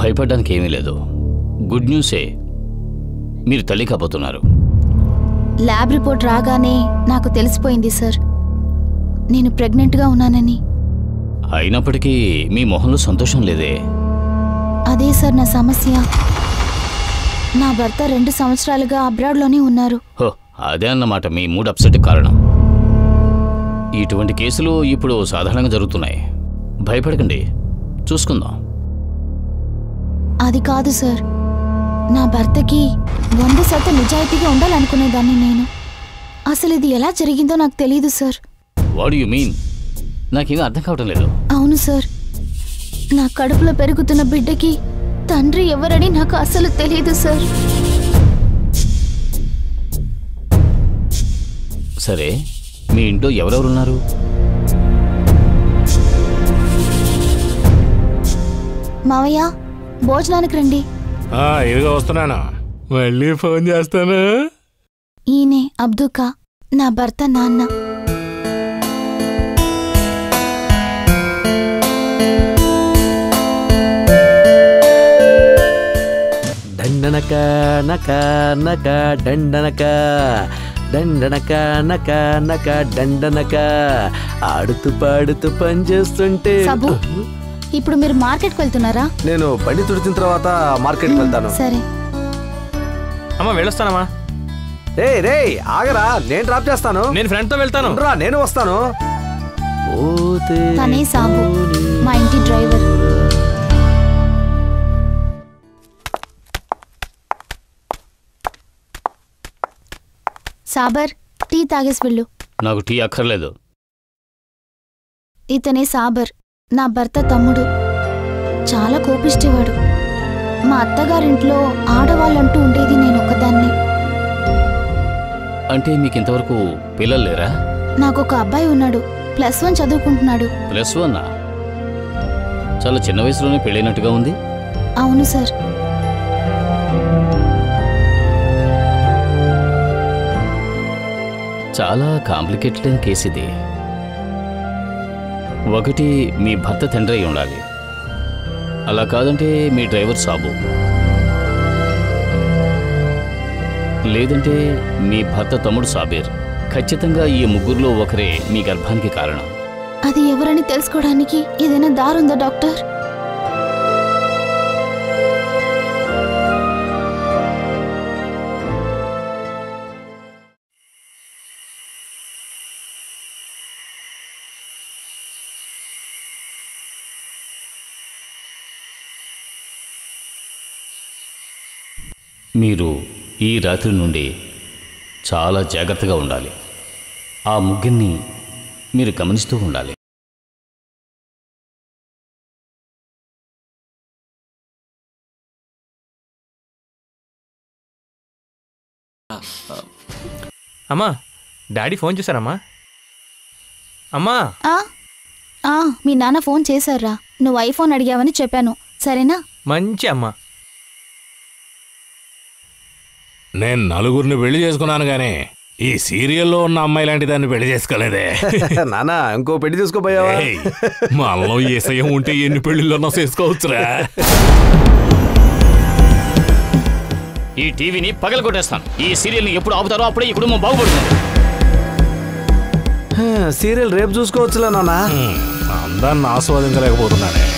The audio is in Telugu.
భయపడడానికి ఏమీ లేదు గుడ్ న్యూసే మీరు తల్లి కాబోతున్నారు ల్యాబ్ రిపోర్ట్ రాగానే నాకు తెలిసిపోయింది సార్ నేను ప్రెగ్నెంట్గా ఉన్నానని అయినప్పటికీ మీ మొహంలో సంతోషం లేదే అదే సార్ నా సమస్య నా భర్త రెండు సంవత్సరాలుగా అబ్రాడ్లోనే ఉన్నారు హో అదే అన్నమాట మీ మూడ్ అప్సెట్ కారణం ఇటువంటి కేసులు ఇప్పుడు సాధారణంగా జరుగుతున్నాయి భయపడకండి చూసుకుందాం అది కాదు సార్ నా భర్తకి వంద శాతం నిజాయితీగా ఉండాలనుకునేదాన్ని నేను అసలు ఇది ఎలా జరిగిందో నాకు తెలియదు సార్ వాట్ యు మీన్ నాకేమీ అర్థం కావటం లేదు అవును సార్ నా కడుపులో పెరుగుతున్న బిడ్డకి తండ్రి ఎవరని నాకు అసలు తెలియదు సార్ సరే మీ ఇంట్లో ఎవరెవరున్నారు మావయ్య భోజనానికి రండి ఆ, ఇదిగో వస్తున్నాను మళ్ళీ ఫోన్ చేస్తాను ఈయనే అబ్దుకా నా భర్త నాన్న దండనక నక నక దండనక దండనక నక నక దండనక ఆడుతూ పాడుతూ పని చేస్తుంటే సబు ఇప్పుడు మీరు మార్కెట్కి వెళ్తున్నారా నేను బండి తుడిచిన తర్వాత మార్కెట్కి వెళ్తాను సరే అమ్మా వెళ్ళొస్తానమ్మా రే రే ఆగరా నేను డ్రాప్ చేస్తాను నేను ఫ్రెండ్ తో వెళ్తాను రా నేను వస్తాను తనే సాబు మా ఇంటి డ్రైవర్ సాబర్ టీ తాగేసి వెళ్ళు నాకు టీ అక్కర్లేదు ఇతనే సాబర్ నా భర్త తమ్ముడు చాలా కోపిష్టేవాడు మా అత్తగారింట్లో ఆడవాళ్ళంటూ ఉండేది నేను ఒక్కదాన్ని అంటే మీకు ఇంతవరకు పిల్లలు లేరా నాకు ఒక అబ్బాయి ఉన్నాడు ప్లస్ వన్ చదువుకుంటున్నాడు ప్లస్ వన్ చాలా చిన్న వయసులోనే పెళ్ళైనట్టుగా ఉంది అవును సార్ చాలా కాంప్లికేటెడ్ అయిన కేసు ఇది ఒకటి మీ భర్త తండ్రి అయి ఉండాలి అలా కాదంటే మీ డ్రైవర్ సాబు లేదంటే మీ భర్త తమ్ముడు సాబీర్ ఖచ్చితంగా ఈ ముగ్గురులో ఒకరే మీ గర్భానికి కారణం అది ఎవరని తెలుసుకోవడానికి ఏదైనా దారుందా డాక్టర్ మీరు ఈ రాత్రి నుండి చాలా జాగ్రత్తగా ఉండాలి ఆ ముగ్గురిని మీరు గమనిస్తూ ఉండాలి అమ్మా డాడీ ఫోన్ చేశారమ్మా అమ్మా ఆ ఆ, మీ నాన్న ఫోన్ చేశారా నువ్వు ఐఫోన్ అడిగావని చెప్పాను సరేనా మంచి అమ్మా నేను నలుగురిని పెళ్లి చేసుకున్నాను గానీ ఈ సీరియల్లో ఉన్న అమ్మాయి లాంటి దాన్ని పెళ్లి చేసుకోలేదే నానా ఇంకో పెళ్లి తీసుకోపోయావా ఏయ్, మనలో ఏసయం ఉంటే ఎన్ని పెళ్లిళ్ళన్నా చేసుకోవచ్చురా ఈ టీవీని పగల కొట్టేస్తాను ఈ సీరియల్ని ఎప్పుడు ఆపుతారో అప్పుడే ఈ కుటుంబం బాగుపడుతుంది సీరియల్ రేపు చూసుకోవచ్చులే నానా అందాన్ని ఆస్వాదించలేకపోతున్నానే